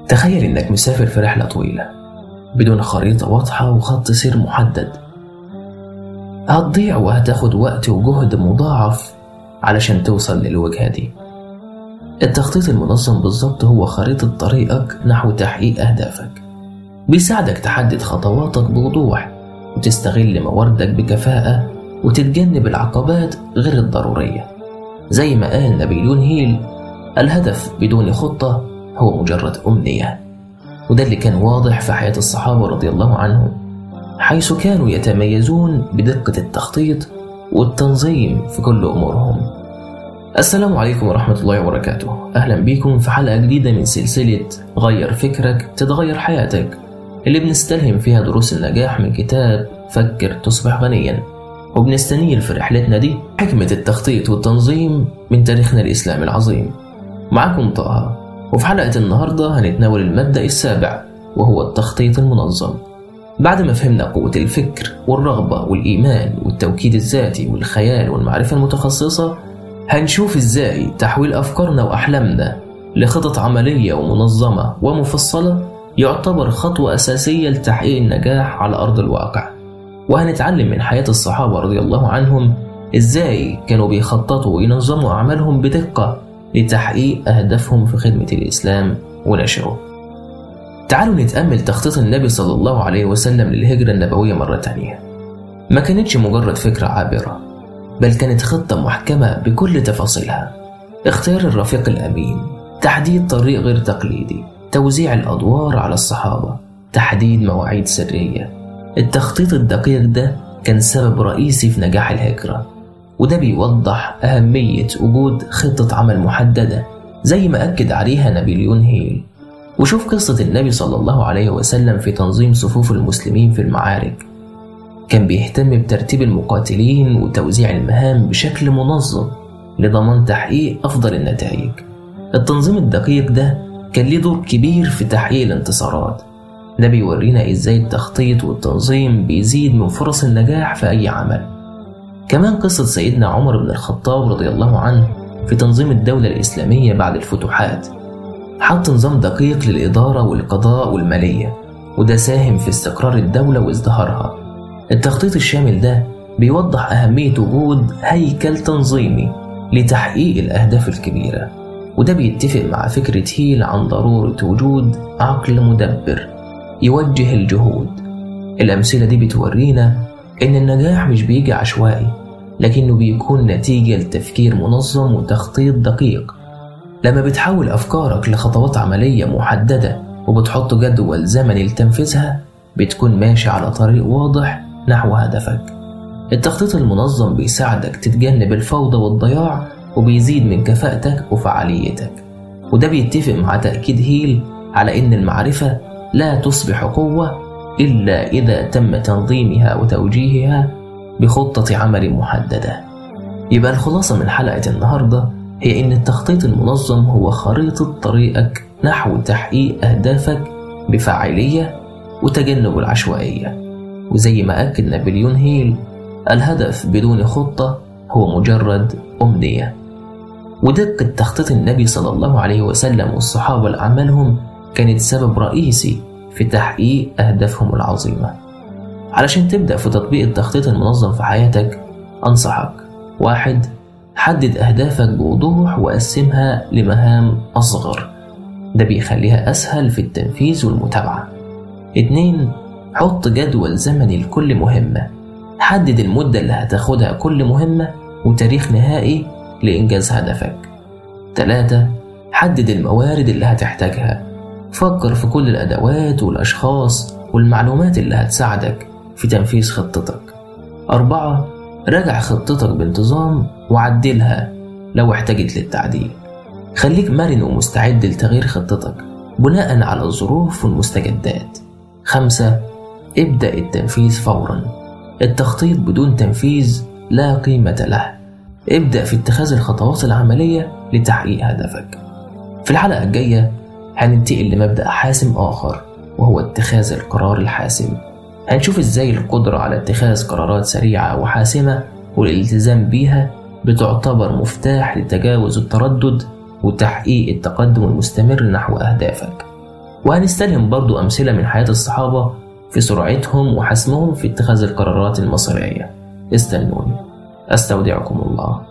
تخيل إنك مسافر في رحلة طويلة بدون خريطة واضحة وخط سير محدد هتضيع وهتاخد وقت وجهد مضاعف علشان توصل للوجهة دي التخطيط المنظم بالظبط هو خريطة طريقك نحو تحقيق أهدافك بيساعدك تحدد خطواتك بوضوح وتستغل مواردك بكفاءة وتتجنب العقبات غير الضرورية زي ما قال نابليون هيل الهدف بدون خطة هو مجرد أمنية وده اللي كان واضح في حياة الصحابة رضي الله عنهم حيث كانوا يتميزون بدقة التخطيط والتنظيم في كل أمورهم السلام عليكم ورحمة الله وبركاته أهلا بيكم في حلقة جديدة من سلسلة غير فكرك تتغير حياتك اللي بنستلهم فيها دروس النجاح من كتاب فكر تصبح غنيا وبنستنير في رحلتنا دي حكمة التخطيط والتنظيم من تاريخنا الإسلامي العظيم معكم طه وفي حلقة النهاردة هنتناول المبدأ السابع وهو التخطيط المنظم بعد ما فهمنا قوة الفكر والرغبة والإيمان والتوكيد الذاتي والخيال والمعرفة المتخصصة هنشوف إزاي تحويل أفكارنا وأحلامنا لخطط عملية ومنظمة ومفصلة يعتبر خطوة أساسية لتحقيق النجاح على أرض الواقع وهنتعلم من حياة الصحابة رضي الله عنهم إزاي كانوا بيخططوا وينظموا أعمالهم بدقة لتحقيق أهدافهم في خدمة الإسلام ونشره تعالوا نتأمل تخطيط النبي صلى الله عليه وسلم للهجرة النبوية مرة تانية ما كانتش مجرد فكرة عابرة بل كانت خطة محكمة بكل تفاصيلها اختيار الرفيق الأمين تحديد طريق غير تقليدي توزيع الأدوار على الصحابة تحديد مواعيد سرية التخطيط الدقيق ده كان سبب رئيسي في نجاح الهجرة وده بيوضح أهمية وجود خطة عمل محددة زي ما أكد عليها نابليون هيل وشوف قصة النبي صلى الله عليه وسلم في تنظيم صفوف المسلمين في المعارك كان بيهتم بترتيب المقاتلين وتوزيع المهام بشكل منظم لضمان تحقيق أفضل النتائج التنظيم الدقيق ده كان ليه دور كبير في تحقيق الانتصارات ده بيورينا ازاي التخطيط والتنظيم بيزيد من فرص النجاح في أي عمل كمان قصة سيدنا عمر بن الخطاب رضي الله عنه في تنظيم الدولة الإسلامية بعد الفتوحات حط نظام دقيق للإدارة والقضاء والمالية وده ساهم في استقرار الدولة وازدهارها التخطيط الشامل ده بيوضح أهمية وجود هيكل تنظيمي لتحقيق الأهداف الكبيرة وده بيتفق مع فكرة هيل عن ضرورة وجود عقل مدبر يوجه الجهود الأمثلة دي بتورينا إن النجاح مش بيجي عشوائي لكنه بيكون نتيجة لتفكير منظم وتخطيط دقيق لما بتحول أفكارك لخطوات عملية محددة وبتحط جدول زمني لتنفيذها بتكون ماشي على طريق واضح نحو هدفك التخطيط المنظم بيساعدك تتجنب الفوضى والضياع وبيزيد من كفاءتك وفعاليتك وده بيتفق مع تأكيد هيل على إن المعرفة لا تصبح قوة إلا إذا تم تنظيمها وتوجيهها بخطة عمل محددة يبقى الخلاصة من حلقة النهاردة هي إن التخطيط المنظم هو خريطة طريقك نحو تحقيق أهدافك بفاعلية وتجنب العشوائية وزي ما أكد نابليون هيل الهدف بدون خطة هو مجرد أمنية ودقة تخطيط النبي صلى الله عليه وسلم والصحابة لأعمالهم كانت سبب رئيسي في تحقيق أهدافهم العظيمة علشان تبدأ في تطبيق التخطيط المنظم في حياتك أنصحك واحد حدد أهدافك بوضوح وقسمها لمهام أصغر ده بيخليها أسهل في التنفيذ والمتابعة اتنين حط جدول زمني لكل مهمة حدد المدة اللي هتاخدها كل مهمة وتاريخ نهائي لإنجاز هدفك تلاتة حدد الموارد اللي هتحتاجها فكر في كل الأدوات والأشخاص والمعلومات اللي هتساعدك في تنفيذ خطتك أربعة راجع خطتك بانتظام وعدلها لو احتاجت للتعديل خليك مرن ومستعد لتغيير خطتك بناء على الظروف والمستجدات خمسة ابدأ التنفيذ فورا التخطيط بدون تنفيذ لا قيمة له ابدأ في اتخاذ الخطوات العملية لتحقيق هدفك في الحلقة الجاية هننتقل لمبدأ حاسم آخر وهو اتخاذ القرار الحاسم هنشوف ازاي القدرة على اتخاذ قرارات سريعة وحاسمة والالتزام بيها بتعتبر مفتاح لتجاوز التردد وتحقيق التقدم المستمر نحو أهدافك وهنستلهم برضو أمثلة من حياة الصحابة في سرعتهم وحسمهم في اتخاذ القرارات المصيرية استنوني أستودعكم الله